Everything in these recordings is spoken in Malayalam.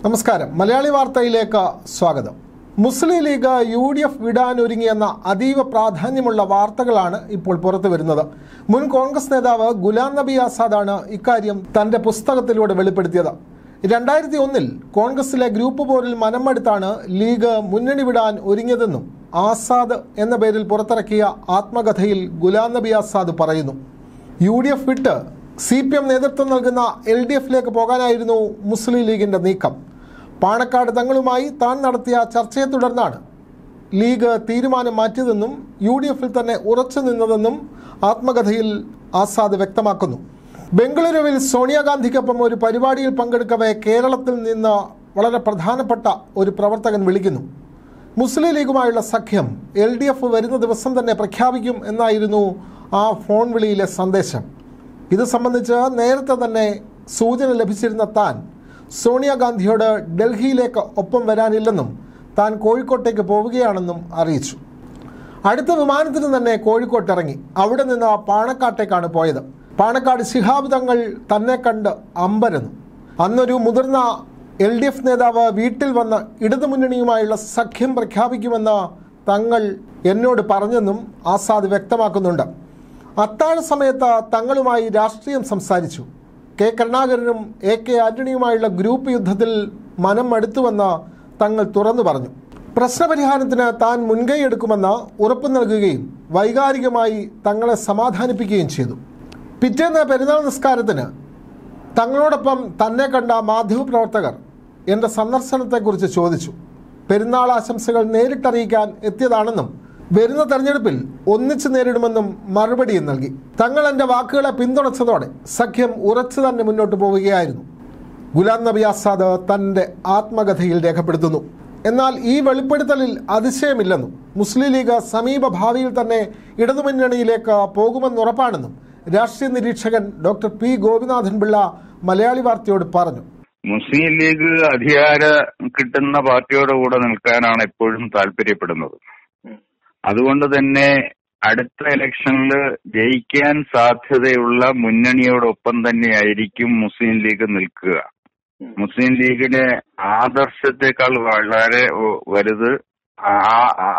നമസ്കാരം മലയാളി വാർത്തയിലേക്ക് സ്വാഗതം Muslim League U D F വിടാനൊരുങ്ങിയെന്ന അതീവ പ്രാധാന്യമുള്ള വാർത്തകളാണ് ഇപ്പോൾ പുറത്തു വരുന്നത് മുൻ കോൺഗ്രസ് നേതാവ് ഗുലാം നബി ആസാദാണ് ഇക്കാര്യം തന്റെ പുസ്തകത്തിലൂടെ വെളിപ്പെടുത്തിയത് രണ്ടായിരത്തി ഒന്നിൽ കോൺഗ്രസിലെ ഗ്രൂപ്പ് പോരിൽ മനമെടുത്താണ് ലീഗ് മുന്നണി വിടാൻ ഒരുങ്ങിയതെന്നും ആസാദ് എന്ന പേരിൽ പുറത്തിറക്കിയ ആത്മകഥയിൽ ഗുലാം നബി ആസാദ് പറയുന്നു യു ഡി എഫ് വിട്ട് സി പി എം നേതൃത്വം നൽകുന്ന എൽ ഡി എഫിലേക്ക് പോകാനായിരുന്നു മുസ്ലിം ലീഗിന്റെ നീക്കം പാണക്കാട് തങ്ങളുമായി താൻ നടത്തിയ ചർച്ചയെ തുടർന്നാണ് ലീഗ് തീരുമാനം മാറ്റിയതെന്നും യു ഡി എഫിൽ തന്നെ ഉറച്ചു നിന്നതെന്നും ആത്മകഥയിൽ ആസാദ് വ്യക്തമാക്കുന്നു ബംഗളൂരുവിൽ സോണിയാഗാന്ധിക്കൊപ്പം ഒരു പരിപാടിയിൽ പങ്കെടുക്കവെ കേരളത്തിൽ നിന്ന് വളരെ പ്രധാനപ്പെട്ട ഒരു പ്രവർത്തകൻ വിളിക്കുന്നു മുസ്ലിം ലീഗുമായുള്ള സഖ്യം എൽ ഡി എഫ് വരുന്ന ദിവസം തന്നെ പ്രഖ്യാപിക്കും എന്നായിരുന്നു ആ ഫോൺ വിളിയിലെ സന്ദേശം ഇത് സംബന്ധിച്ച് നേരത്തെ തന്നെ സൂചന ലഭിച്ചിരുന്ന താൻ സോണിയാഗാന്ധിയോട് ഡൽഹിയിലേക്ക് ഒപ്പം വരാനില്ലെന്നും താൻ കോഴിക്കോട്ടേക്ക് പോവുകയാണെന്നും അറിയിച്ചു അടുത്ത വിമാനത്തിന് തന്നെ കോഴിക്കോട്ട് ഇറങ്ങി അവിടെ നിന്ന് പാണക്കാട്ടേക്കാണ് പോയത് പാണക്കാട് ശിഹാബ് തങ്ങൾ തന്നെ കണ്ട് അമ്പരന്നു അന്നൊരു മുതിർന്ന എൽ ഡി എഫ് നേതാവ് വീട്ടിൽ വന്ന് ഇടതുമുന്നണിയുമായുള്ള സഖ്യം പ്രഖ്യാപിക്കുമെന്ന് തങ്ങൾ എന്നോട് പറഞ്ഞെന്നും ആസാദ് വ്യക്തമാക്കുന്നുണ്ട് അത്താഴ സമയത്ത് തങ്ങളുമായി രാഷ്ട്രീയം സംസാരിച്ചു കെ കരുണാകരനും എ കെ ആന്റണിയുമായുള്ള ഗ്രൂപ്പ് യുദ്ധത്തിൽ മനം മടുത്തുവെന്ന് തങ്ങൾ തുറന്നു പറഞ്ഞു പ്രശ്നപരിഹാരത്തിന് താൻ മുൻകൈയെടുക്കുമെന്ന് ഉറപ്പു നൽകുകയും വൈകാരികമായി തങ്ങളെ സമാധാനിപ്പിക്കുകയും ചെയ്തു പിറ്റേന്ന് പെരുന്നാൾ നിസ്കാരത്തിന് തങ്ങളോടൊപ്പം തന്നെ കണ്ട മാധ്യമപ്രവർത്തകർ എൻ്റെ സന്ദർശനത്തെക്കുറിച്ച് ചോദിച്ചു പെരുന്നാൾ ആശംസകൾ നേരിട്ടറിയിക്കാൻ എത്തിയതാണെന്നും വരുന്ന തെരഞ്ഞെടുപ്പിൽ ഒന്നിച്ചു നേരിടുമെന്നും മറുപടിയും നൽകി തങ്ങൾ എൻ്റെ വാക്കുകളെ പിന്തുണച്ചതോടെ സഖ്യം ഉറച്ചു തന്നെ മുന്നോട്ട് പോവുകയായിരുന്നു ഗുലാം നബി ആസാദ് തൻ്റെ ആത്മകഥയിൽ രേഖപ്പെടുത്തുന്നു എന്നാൽ ഈ വെളിപ്പെടുത്തലിൽ അതിശയമില്ലെന്നും മുസ്ലിം ലീഗ് സമീപ ഭാവിയിൽ തന്നെ ഇടതുമുന്നണിയിലേക്ക് പോകുമെന്നുറപ്പാണെന്നും രാഷ്ട്രീയ നിരീക്ഷകൻ ഡോക്ടർ പി ഗോപിനാഥൻ പിള്ള മലയാളി വാർത്തയോട് പറഞ്ഞു മുസ്ലിം ലീഗ് അധികാരം കിട്ടുന്ന പാർട്ടിയോട് കൂടെ നിൽക്കാനാണ് എപ്പോഴും താല്പര്യപ്പെടുന്നത് അതുകൊണ്ട് തന്നെ അടുത്ത ഇലക്ഷനിൽ ജയിക്കാൻ സാധ്യതയുള്ള മുന്നണിയോടൊപ്പം തന്നെയായിരിക്കും മുസ്ലിം ലീഗ് നിൽക്കുക മുസ്ലിം ലീഗിന്റെ ആദർശത്തെക്കാൾ വളരെ വലുത് ആ- ആ-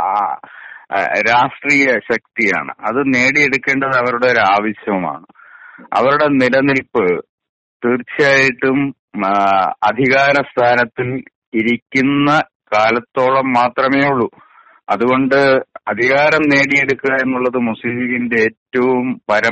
ആ- രാഷ്ട്രീയ ശക്തിയാണ് അത് നേടിയെടുക്കേണ്ടത് അവരുടെ ഒരു ആവശ്യവുമാണ് അവരുടെ നിലനിൽപ്പ് തീർച്ചയായിട്ടും ആ, അധികാര സ്ഥാനത്തിൽ ഇരിക്കുന്ന കാലത്തോളം മാത്രമേ ഉള്ളൂ അതുകൊണ്ട് അധികാരം നേടിയെടുക്കുക എന്നുള്ളത് മുസ്ലിം ലീഗിന്റെ ഏറ്റവും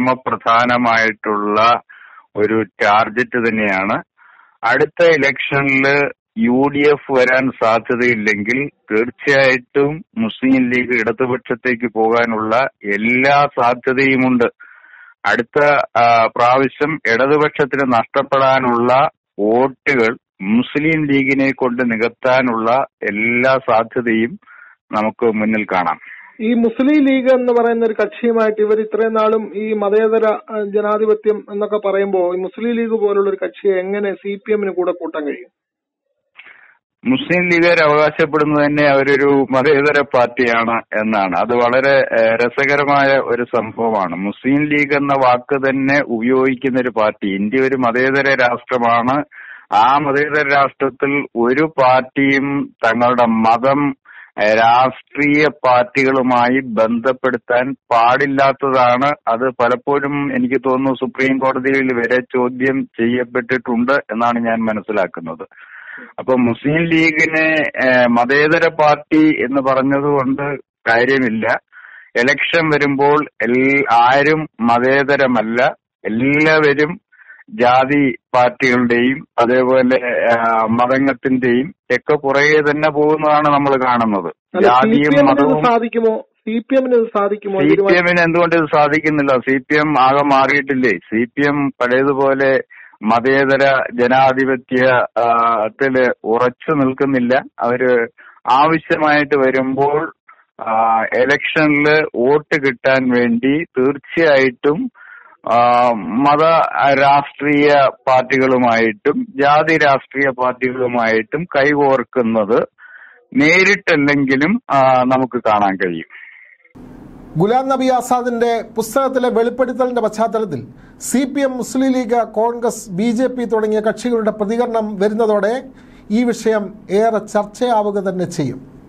പരമപ്രധാനമായിട്ടുള്ള ഒരു ടാർഗറ്റ് തന്നെയാണ് അടുത്ത ഇലക്ഷനിൽ യു ഡി എഫ് വരാൻ സാധ്യതയില്ലെങ്കിൽ തീർച്ചയായിട്ടും മുസ്ലിം ലീഗ് ഇടതുപക്ഷത്തേക്ക് പോകാനുള്ള എല്ലാ സാധ്യതയുമുണ്ട് അടുത്ത ആ, പ്രാവശ്യം ഇടതുപക്ഷത്തിന് നഷ്ടപ്പെടാനുള്ള വോട്ടുകൾ മുസ്ലിം ലീഗിനെ കൊണ്ട് നികത്താനുള്ള എല്ലാ സാധ്യതയും നമുക്ക് മുന്നിൽ കാണാം ഈ മുസ്ലിം ലീഗ് എന്ന് പറയുന്ന ഒരു കക്ഷിയുമായിട്ട് ഇവർ ഇത്രയും നാളും ഈ മതേതര അഹ്, ജനാധിപത്യം എന്നൊക്കെ പറയുമ്പോൾ ഈ മുസ്ലിം ലീഗ് പോലുള്ള ഒരു കക്ഷിയെ എങ്ങനെ സി പി എമ്മിന് കൂടെ കൂട്ടാൻ കഴിയും മുസ്ലിം ലീഗുകാർ അവകാശപ്പെടുന്നത് തന്നെ അവരൊരു മതേതര പാർട്ടിയാണ് എന്നാണ് അത് വളരെ ഏഹ്, രസകരമായ ഒരു സംഭവമാണ് മുസ്ലിം ലീഗ് എന്ന വാക്ക് തന്നെ ഉപയോഗിക്കുന്ന ഒരു പാർട്ടി ഇന്ത്യ ഒരു മതേതര രാഷ്ട്രമാണ് ആ മതേതര രാഷ്ട്രത്തിൽ ഒരു പാർട്ടിയും തങ്ങളുടെ മതം ഏഹ്, രാഷ്ട്രീയ പാർട്ടികളുമായി ബന്ധപ്പെടുത്താൻ പാടില്ലാത്തതാണ് അത് പലപ്പോഴും എനിക്ക് തോന്നുന്നു സുപ്രീം കോടതിയിൽ വരെ ചോദ്യം ചെയ്യപ്പെട്ടിട്ടുണ്ട് എന്നാണ് ഞാൻ മനസ്സിലാക്കുന്നത് അപ്പൊ മുസ്ലിം ലീഗിനെ ഏഹ്, മതേതര പാർട്ടി എന്ന് പറഞ്ഞതുകൊണ്ട് കാര്യമില്ല എലക്ഷൻ വരുമ്പോൾ എൽ- ആരും മതേതരമല്ല എല്ലാവരും ജാതി പാർട്ടികളുടെയും അതേപോലെ ഏഹ്, മതങ്ങത്തിന്റെയും ഒക്കെ പുറകെ തന്നെ പോകുന്നതാണ് നമ്മൾ കാണുന്നത് അല്ല സി ജാതിയും പി എമ്മിന് ഇത് മതവും സാധിക്കുമോ സി പി എമ്മിന് ഇത് സാധിക്കുമോ സി പി തീരുമാനം- എമ്മിന് എന്തുകൊണ്ട് ഇത് സാധിക്കുന്നില്ല സി പി എം ആകെ മാറിയിട്ടില്ലേ സി പി എം പഴയതുപോലെ മതേതര ജനാധിപത്യത്തില് ഉറച്ചു നിൽക്കുന്നില്ല അവര് ആവശ്യമായിട്ട് വരുമ്പോൾ ആ, എലക്ഷനില് വോട്ട് കിട്ടാൻ വേണ്ടി തീർച്ചയായിട്ടും ആ, മത രാഷ്ട്രീയ പാർട്ടികളുമായിട്ടും ജാതി രാഷ്ട്രീയ പാർട്ടികളുമായിട്ടും കൈകോർക്കുന്നത് നേരിട്ടല്ലെങ്കിലും ആ, നമുക്ക് കാണാൻ കഴിയും ഗുലാം നബി ആസാദിന്റെ പുസ്തകത്തിലെ വെളിപ്പെടുത്തലിന്റെ പശ്ചാത്തലത്തിൽ C P M Muslim League Congress B J P തുടങ്ങിയ കക്ഷികളുടെ പ്രതികരണം വരുന്നതോടെ ഈ വിഷയം ഏറെ ചർച്ചയാവുക തന്നെ ചെയ്യും